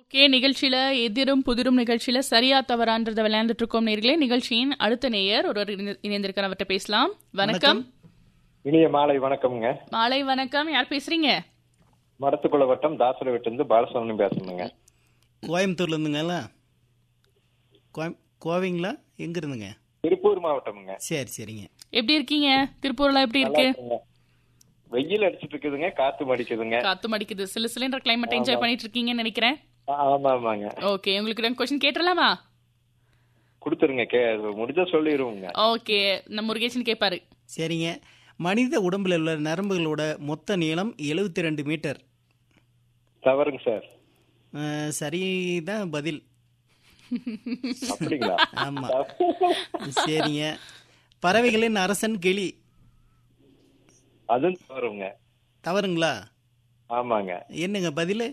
Okay நிகழ்ச்சியில எதிரும் புதிரும் நிகழ்ச்சியில சரியா தவறான்றத விளையாண்டுட்டு இருக்கோம் நேர்களே நிகழ்ச்சியின் அடுத்த நேயர் ஒருவர் இணைந்து- இணைந்திருக்கார் அவர்கிட்ட பேசலாம் வணக்கம் இனிய மாலை வணக்கம்ங்க மாலை வணக்கம் யார் பேசுறீங்க மடத்துக்குள்ள வட்டம் தாசரவிட்டிருந்து பாலசுப்ரமணியம் பேசணுங்க கோயம்புத்தூர்ல இருந்துங்களா கோயம் கோவைங்களா எங்க இருந்துங்க திருப்பூர் மாவட்டம்ங்க சரி சரிங்க எப்படி இருக்கீங்க திருப்பூர்ல எப்படி இருக்கு இருக்குங்க. வெயில் அடிச்சிட்டு இருக்குதுங்க காத்து மடிக்குதுங்க காத்து மடிக்குது சில சிலிண்டர் கிளைமேட் என்ஜாய் பண்ணிட்டு இருக்கீங்கன்னு நினைக்கிறேன் ஆ, ஆமா ஆமாங்க ஓகே உங்களுக்கு ரெண்டு கொஸ்டின் கேட்டுடலாமா கொடுத்துருங்க கே முடிஞ்சா சொல்லிடுவோங்க ஓகே நம்ம முருகேசன் கேட்பாரு சரிங்க மனித உடம்புல உள்ள நரம்புகளோட மொத்த நீளம் 72 ரெண்டு மீட்டர் தவறுங்க சார் அஹ், சரிதான் பதில் அப்படிங்களா ஆமா சரிங்க பறவைகளின் அரசன் கிளி அதுவும் தவறுங்க தவறுங்களா ஆமாங்க என்னங்க பதில்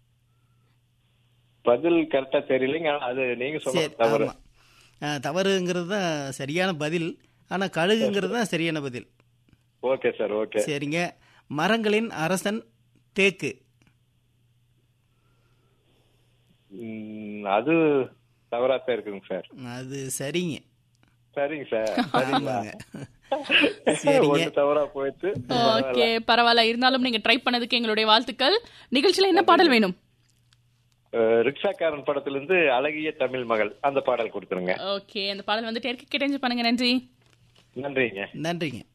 பதில் கரெக்டா தெரியலைங்க ஆனா அது நீங்க சொல்ல சரி தவறு ஆமா அஹ், தவறுங்கிறது தான் சரியான பதில் ஆனா கழுகுங்கிறது தான் சரியான பதில் ஓகே சார் ஓகே சரிங்க மரங்களின் அரசன் தேக்கு ம், அது தவறாத்தான் இருக்குங்க சார் அது சரிங்க சரிங்க சார் ஆமாங்க சரிங்க ஒன்று தவறா போயிட்டு ஓகே பரவாயில்ல இருந்தாலும் நீங்க ட்ரை பண்ணதுக்கு எங்களுடைய வாழ்த்துக்கள் நிகழ்ச்சியில என்ன பாடல் வேணும் அஹ், ரிக்ஷாக்காரன் படத்துல இருந்து அழகிய தமிழ் மகள் அந்த பாடல் கொடுத்துருங்க ஓகே அந்த பாடல் வந்து கேட்டு பண்ணுங்க நன்றி நன்றிங்க நன்றிங்க